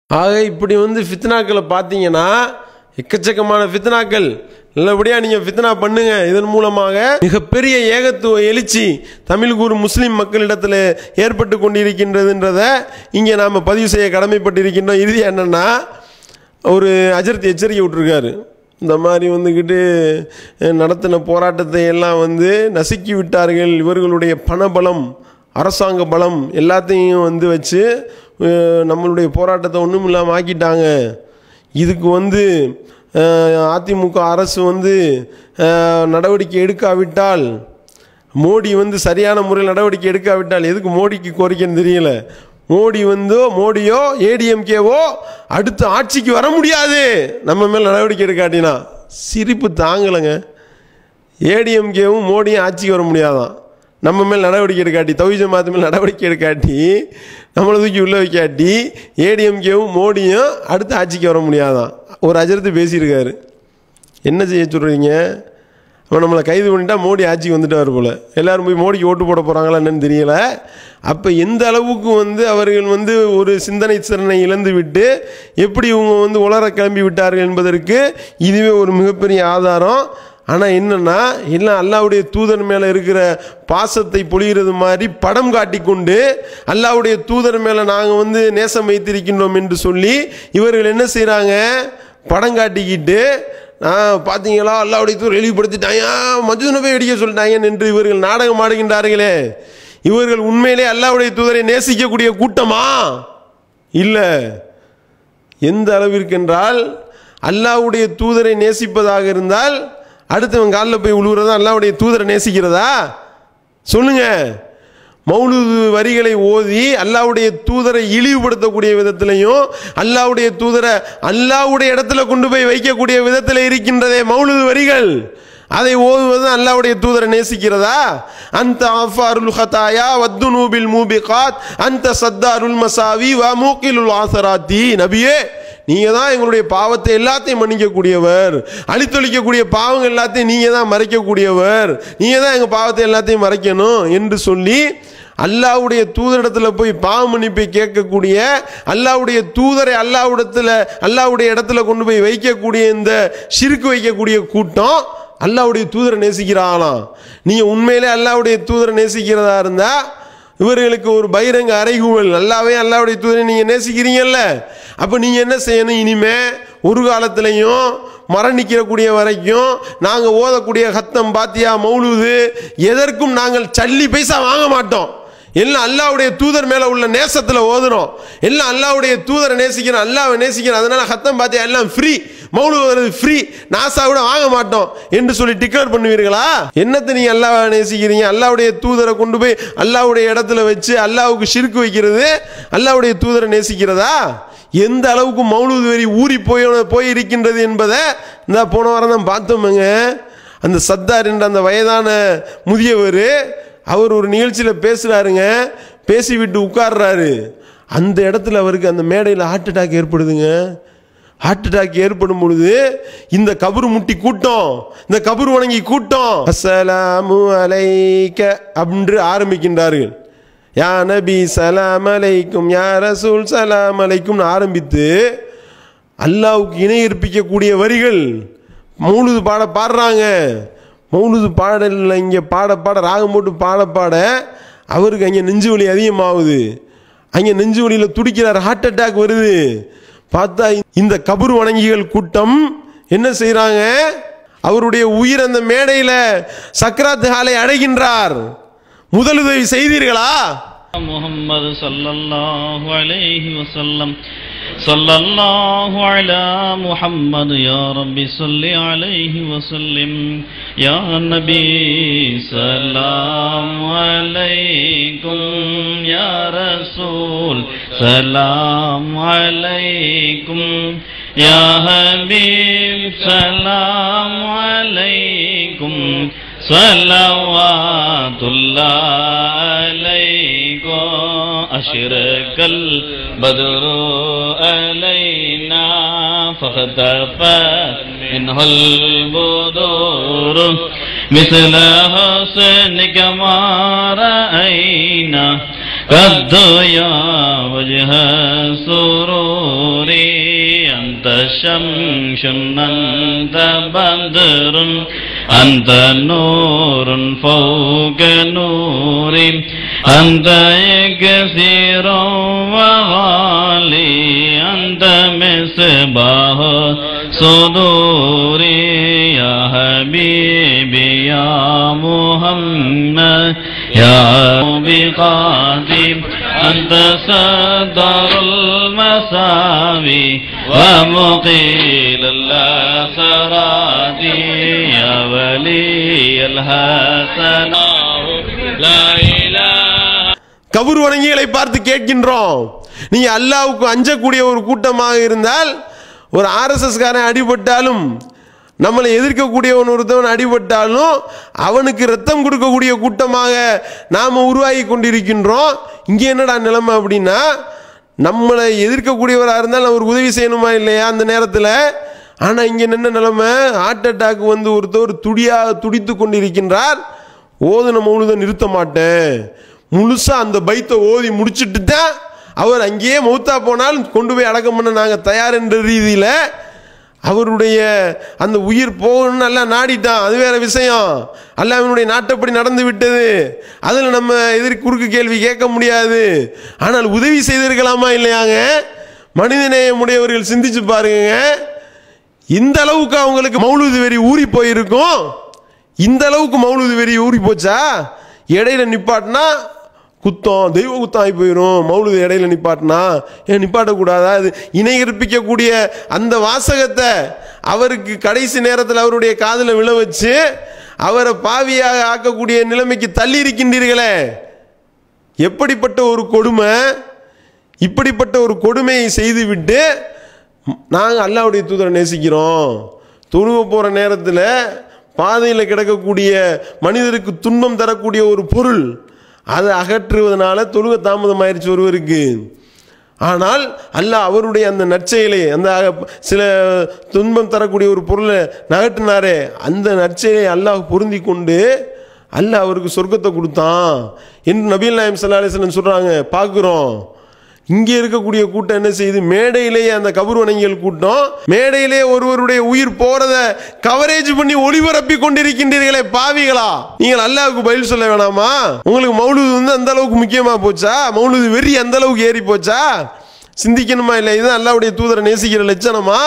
ஆக இப்படி வந்து ஃபித்னாக்களை பார்த்தீங்கன்னா எக்கச்சக்கமான ஃபித்னாக்கள் நல்லபடியாக நீங்கள் ஃபித்னா பண்ணுங்க இதன் மூலமாக மிகப்பெரிய ஏகத்துவ எழுச்சி தமிழ் கூறு முஸ்லீம் மக்களிடத்தில் ஏற்பட்டு கொண்டிருக்கின்றதுன்றத இங்கே நாம் பதிவு செய்ய கடமைப்பட்டிருக்கின்றோம் இறுதி என்னன்னா ஒரு அஜர்த்தி எச்சரிக்கை விட்டுருக்காரு இந்த மாதிரி வந்துக்கிட்டு அஹ், நடத்தின போராட்டத்தை எல்லாம் வந்து நசுக்கி விட்டார்கள் இவர்களுடைய பணபலம் அரசாங்க பலம் எல்லாத்தையும் வந்து வச்சு அஹ், நம்மளுடைய போராட்டத்தை ஒன்றும் இல்லாமல் ஆக்கிட்டாங்க இதுக்கு வந்து அஹ், அதிமுக அரசு வந்து அஹ், நடவடிக்கை எடுக்காவிட்டால் மோடி வந்து சரியான முறையில் நடவடிக்கை எடுக்காவிட்டால் எதுக்கு மோடிக்கு கோரிக்கைன்னு தெரியல மோடி வந்து மோடியோ ஏடிஎம்கேவோ அடுத்து ஆட்சிக்கு வர முடியாது நம்ம மேல் நடவடிக்கை எடுக்காட்டினா சிரிப்பு தாங்கலைங்க ஏடிஎம்கேவும் மோடியும் ஆட்சிக்கு வர முடியாதான் நம்ம மேல் நடவடிக்கை எடுக்காட்டி தவிஜ மாத்து மேல் நடவடிக்கை எடுக்காட்டி நம்மளை தூக்கி உள்ளே வைக்காட்டி ஏடிஎம்கேவும் மோடியும் அடுத்து ஆட்சிக்கு வர முடியாதான் ஒரு அஜரத்து பேசியிருக்காரு என்ன செய்ய சொல்கிறீங்க அவன் நம்மளை கைது பண்ணிட்டா மோடி ஆட்சிக்கு வந்துட்டார் போல் எல்லாரும் போய் மோடிக்கு ஓட்டு போட போகிறாங்களா என்னன்னு தெரியல அப்போ எந்த அளவுக்கு வந்து அவர்கள் வந்து ஒரு சிந்தனை திறனை இழந்து விட்டு எப்படி இவங்க வந்து உலர கிளம்பி விட்டார்கள் என்பதற்கு இதுவே ஒரு மிகப்பெரிய ஆதாரம் ஆனால் என்னன்னா எல்லாம் அல்லாவுடைய தூதர் மேலே இருக்கிற பாசத்தை பொழிகிறது மாதிரி படம் காட்டிக்கொண்டு அல்லாவுடைய தூதர் மேலே நாங்கள் வந்து நேசம் வைத்திருக்கின்றோம் என்று சொல்லி இவர்கள் என்ன செய்கிறாங்க படம் காட்டிக்கிட்டு ஆ பார்த்தீங்களா அல்லாவுடைய தூர் இழிவுபடுத்திட்டாங்க மஜூனை போய் வெடிக்க சொல்லிட்டாங்க என்று இவர்கள் நாடகம் ஆடுகின்றார்களே இவர்கள் உண்மையிலே அல்லாவுடைய தூதரை நேசிக்கக்கூடிய கூட்டமா இல்லை எந்த அளவிற்கு என்றால் அல்லாவுடைய தூதரை நேசிப்பதாக இருந்தால் அடுத்தவன் காலில் போய் உழுவுறதா அல்லாவுடைய தூதரை நேசிக்கிறதா சொல்லுங்க மௌலுது வரிகளை ஓதி அல்லாவுடைய தூதரை இழிவுபடுத்தக்கூடிய விதத்திலையும் அல்லாவுடைய தூதரை அல்லாவுடைய இடத்துல கொண்டு போய் வைக்கக்கூடிய விதத்தில் இருக்கின்றதே மௌலுது வரிகள் அதை ஓதுவது அல்லாவுடைய தூதரை நேசிக்கிறதா அந்த ஆஃபாருல் ஹதாயா வத்து நூபில் மூபிகாத் அந்த சத்தாருல் மசாவி வ மூக்கிலுல் ஆசராத்தி நபியே நீங்க தான் எங்களுடைய பாவத்தை எல்லாத்தையும் மன்னிக்கக்கூடியவர் அழித்தொழிக்கக்கூடிய பாவங்கள் எல்லாத்தையும் நீங்க தான் மறைக்கக்கூடியவர் நீங்க தான் எங்க பாவத்தை எல்லாத்தையும் மறைக்கணும் என்று சொல்லி அல்லாவுடைய தூதரிடத்துல போய் பாவ மன்னிப்பை கேட்கக்கூடிய அல்லாவுடைய தூதரை அல்லாவிடத்துல அல்லாவுடைய இடத்துல கொண்டு போய் வைக்கக்கூடிய இந்த சிறுக்கு வைக்கக்கூடிய கூட்டம் அல்லாவுடைய தூதரை நேசிக்கிறாங்களாம் நீங்க உண்மையிலே அல்லாவுடைய தூதரை நேசிக்கிறதா இருந்தா இவர்களுக்கு ஒரு பகிரங்க அறைகூவல் அல்லாவே அல்லாவுடைய தூதரை நீங்க நேசிக்கிறீங்கல்ல அப்ப நீங்க என்ன செய்யணும் இனிமே ஒரு காலத்திலையும் மரணிக்கிற கூடிய வரைக்கும் நாங்க ஓதக்கூடிய ஹத்தம் பாத்தியா மௌலுது எதற்கும் நாங்கள் சல்லி பைசா வாங்க மாட்டோம் எல்லாம் அல்லாவுடைய தூதர் மேல உள்ள நேசத்துல ஓதுறோம் எல்லாம் அல்லாவுடைய தூதரை நேசிக்கிறோம் அல்லாவை நேசிக்கிறோம் அதனால ஹத்தம் பாத்தியா எல்லாம் ஃப்ரீ மௌலு வருது ஃப்ரீ நாசா கூட வாங்க மாட்டோம் என்று சொல்லி டிக்ளேர் பண்ணுவீர்களா என்னத்தை நீங்க அல்லாவை நேசிக்கிறீங்க அல்லாவுடைய தூதரை கொண்டு போய் அல்லாவுடைய இடத்துல வச்சு அல்லாவுக்கு ஷிர்க்கு வைக்கிறது அல்லாவுடைய தூதரை நேசிக்கிறதா எந்த அளவுக்கு மௌலூது வரி ஊறி போய் போய் இருக்கின்றது என்பதை இந்த போன வாரம் தான் பார்த்தோமுங்க அந்த சத்தார் என்ற அந்த வயதான முதியவர் அவர் ஒரு நிகழ்ச்சியில் பேசுகிறாருங்க பேசிவிட்டு உட்கார்றாரு அந்த இடத்துல அவருக்கு அந்த மேடையில் ஹார்ட் அட்டாக் ஏற்படுதுங்க ஹார்ட் அட்டாக் ஏற்படும் பொழுது இந்த கபரு முட்டி கூட்டம் இந்த கபரு வணங்கி கூட்டம் அஸ்ஸலாமு அலைக்க அப்படின்னு ஆரம்பிக்கின்றார்கள் யா நபி சலாம் அலைக்கும் யா ரசூல் சலாம் அலைக்கும்னு ஆரம்பித்து அல்லாவுக்கு இணை ஏற்பிக்கக்கூடிய வரிகள் மௌலுது பாட பாடுறாங்க மௌலுது பாடல இங்கே பாட பாட ராகம் போட்டு பாட பாட அவருக்கு அங்கே நெஞ்சு வலி அதிகமாகுது அங்கே நெஞ்சு வலியில் துடிக்கிறார் ஹார்ட் அட்டாக் வருது பார்த்தா இந்த கபர் வணங்கிகள் கூட்டம் என்ன செய்கிறாங்க அவருடைய உயிர் அந்த மேடையில் சக்கராத் ஹாலை அடைகின்றார் முதலுதவி செய்தீர்களா محمد صلى الله عليه وسلم صلى الله على محمد يا رب صل عليه وسلم يا نبي سلام عليكم يا رسول سلام عليكم يا حبيب سلام عليكم صلوات الله عليكم أشرق البدر علينا فاختفت منه البدور مثل حسنك ما رأينا قد يا وجه سرور شمس أنت بدر أنت نور فوق نور أنت كثير وغالي أنت مصباح صدوري يا حبيبي يا محمد يا بقادم أنت صدر المساوي ومقيل الأسرات يا ولي الحسن لا إله கபூர் வணங்கிகளை பார்த்து கேட்கின்றோம் நீங்க அல்லாவுக்கு அஞ்சக்கூடிய ஒரு கூட்டமாக இருந்தால் ஒரு ஆர்எஸ்எஸ் காரன் அடிபட்டாலும் நம்மளை எதிர்க்கக்கூடியவன் ஒருத்தவன் அடிபட்டாலும் அவனுக்கு ரத்தம் கொடுக்கக்கூடிய கூட்டமாக நாம் உருவாகி கொண்டிருக்கின்றோம் இங்கே என்னடா நிலைமை அப்படின்னா நம்மளை எதிர்க்கக்கூடியவராக இருந்தால் அவருக்கு உதவி செய்யணுமா இல்லையா அந்த நேரத்தில் ஆனால் இங்கே என்ன நிலைமை ஹார்ட் அட்டாக் வந்து ஒருத்தர் துடியாக துடித்து கொண்டிருக்கின்றார் ஓதுன மௌலுதை நிறுத்த மாட்டேன் முழுசா அந்த பைத்தை ஓதி முடிச்சிட்டு தான் அவர் அங்கேயே மௌத்தா போனால் கொண்டு போய் அடக்கம் பண்ண நாங்கள் தயார் என்ற ரீதியில் அவருடைய அந்த உயிர் போகணும்னு எல்லாம் நாடிட்டான் அது வேற விஷயம் அல்லாஹ்வினுடைய நாட்டப்படி நடந்து விட்டது அதில் நம்ம எதிர் குறுக்கு கேள்வி கேட்க முடியாது ஆனால் உதவி செய்திருக்கலாமா இல்லையாங்க மனிதநேயமுடையவர்கள் சிந்திச்சு பாருங்க இந்த அளவுக்கு அவங்களுக்கு மௌலுது வெறி ஊறி போயிருக்கும் இந்த அளவுக்கு மௌலுது வெறி ஊறி போச்சா இடையில நிப்பாட்டினா குத்தம் தெய்வ குத்தம் ஆகி போயிடும் மௌலுது இடையில நிப்பாட்டினா ஏன் நிப்பாட்டக்கூடாதா இது இணை கற்பிக்கக்கூடிய அந்த வாசகத்தை அவருக்கு கடைசி நேரத்தில் அவருடைய காதில் விழ வச்சு அவரை பாவியாக ஆக்கக்கூடிய நிலைமைக்கு தள்ளி இருக்கின்றீர்களே எப்படிப்பட்ட ஒரு கொடுமை இப்படிப்பட்ட ஒரு கொடுமையை செய்துவிட்டு நாங்கள் அல்லாவுடைய தூதரை நேசிக்கிறோம் தொழுவ போகிற நேரத்தில் பாதையில் கிடக்கக்கூடிய மனிதருக்கு துன்பம் தரக்கூடிய ஒரு பொருள் அதை அகற்றுவதனால தொழுக தாமதமாயிருச்சு ஒருவருக்கு ஆனால் அல்லாஹ் அவருடைய அந்த நற்செயலை அந்த அக- சில துன்பம் தரக்கூடிய ஒரு பொருளை நகட்டினாரே அந்த நற்செயலை அல்லாஹ் பொருந்தி கொண்டு அல்லாஹ் அவருக்கு சொர்க்கத்தை கொடுத்தான் என்று நபீல் நாயம் சல்லா அலிஸ்லம் சொல்கிறாங்க பார்க்குறோம் இங்கே இருக்கக்கூடிய கூட்டம் என்ன செய்யுது மேடையிலேயே அந்த கபர் வணங்கியல் கூட்டம் மேடையிலே ஒருவருடைய உயிர் போறத கவரேஜ் பண்ணி ஒளிபரப்பி கொண்டிருக்கின்றீர்களே பாவிகளா நீங்கள் அல்லாவுக்கு பதில் சொல்ல வேணாமா உங்களுக்கு மௌலுது வந்து அந்த அளவுக்கு முக்கியமா போச்சா மௌலுது வெறி அந்த அளவுக்கு ஏறி போச்சா சிந்திக்கணுமா இல்லை இதுதான் அல்லாவுடைய தூதரை நேசிக்கிற லட்சணமா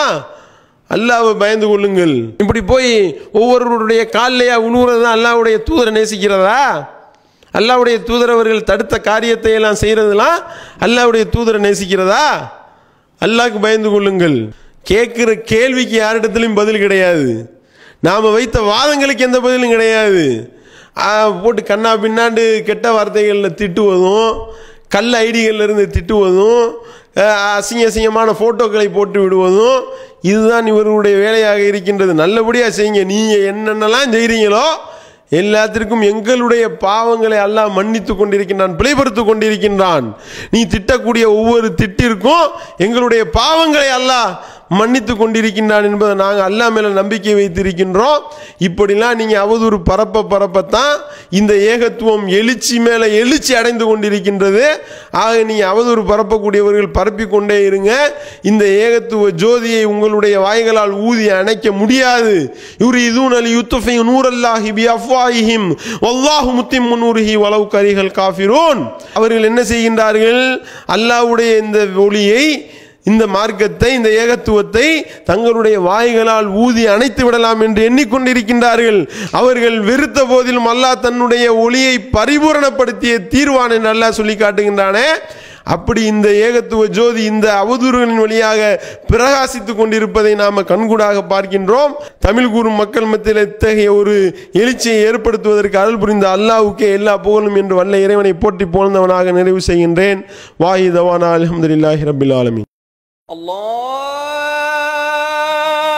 அல்லாவை பயந்து கொள்ளுங்கள் இப்படி போய் ஒவ்வொருவருடைய காலிலேயா உழுவுறது தான் அல்லாவுடைய தூதரை நேசிக்கிறதா அல்லாவுடைய தூதர் அவர்கள் தடுத்த காரியத்தை எல்லாம் செய்யறதுலாம் அல்லாவுடைய தூதரை நேசிக்கிறதா அல்லாஹ்க்கு பயந்து கொள்ளுங்கள் கேட்குற கேள்விக்கு யாரிடத்துலையும் பதில் கிடையாது நாம் வைத்த வாதங்களுக்கு எந்த பதிலும் கிடையாது ஆ, போட்டு கண்ணா பின்னாண்டு கெட்ட வார்த்தைகளில் திட்டுவதும் கல் ஐடிகள்ல இருந்து திட்டுவதும் அஹ், அசிங்க அசிங்கமான ஃபோட்டோக்களை போட்டு விடுவதும் இதுதான் இவர்களுடைய வேலையாக இருக்கின்றது நல்லபடியாக செய்யுங்க நீங்கள் என்னென்னலாம் செய்கிறீங்களோ எல்லாத்திற்கும் எங்களுடைய பாவங்களை அல்லாஹ் மன்னித்து கொண்டிருக்கின்றான் பிழைப்படுத்து கொண்டிருக்கின்றான் நீ திட்டக்கூடிய ஒவ்வொரு திட்டிற்கும் எங்களுடைய பாவங்களை அல்லாஹ் மன்னித்து கொண்டிருக்கின்றான் என்பதை நாங்கள் அல்லாஹ் மேல நம்பிக்கை வைத்திருக்கின்றோம் இப்படிலாம் நீங்கள் அவதூறு பரப்ப பரப்பத்தான் இந்த ஏகத்துவம் எழுச்சி மேலே எழுச்சி அடைந்து கொண்டிருக்கின்றது ஆக நீங்கள் அவதூறு பரப்பக்கூடியவர்கள் பரப்பி கொண்டே இருங்க இந்த ஏகத்துவ ஜோதியை உங்களுடைய வாய்களால் ஊதி அணைக்க முடியாது இவர் இதுவும் அலி யுத்துஃபை நூரல்லாஹி பி அஃப்வாஹிஹிம் வல்லாஹு முத்திம் நூரிஹி வலவு கரிகள் காஃபிரூன் அவர்கள் என்ன செய்கின்றார்கள் அல்லாஹ்வுடைய இந்த ஒளியை இந்த மார்க்கத்தை இந்த ஏகத்துவத்தை தங்களுடைய வாய்களால் ஊதி அணைத்து விடலாம் என்று எண்ணிக்கொண்டிருக்கின்றார்கள் அவர்கள் வெறுத்த போதிலும் அல்லாஹ் தன்னுடைய ஒளியை பரிபூரணப்படுத்திய தீர்வான் என்று அல்லாஹ் சொல்லி காட்டுகின்றானே அப்படி இந்த ஏகத்துவ ஜோதி இந்த அவதூறுகளின் வழியாக பிரகாசித்துக் கொண்டிருப்பதை நாம கண்கூடாக பார்க்கின்றோம் தமிழ் கூறும் மக்கள் மத்தியில் இத்தகைய ஒரு எழுச்சியை ஏற்படுத்துவதற்கு அருள் புரிந்த அல்லாஹ்வுக்கே எல்லா புகழும் என்று வல்ல இறைவனை போற்றி போழ்ந்தவனாக நிறைவு செய்கின்றேன் வாஹி தவானா அலமதுல்லாஹி ரபில் ஆலமீன் الله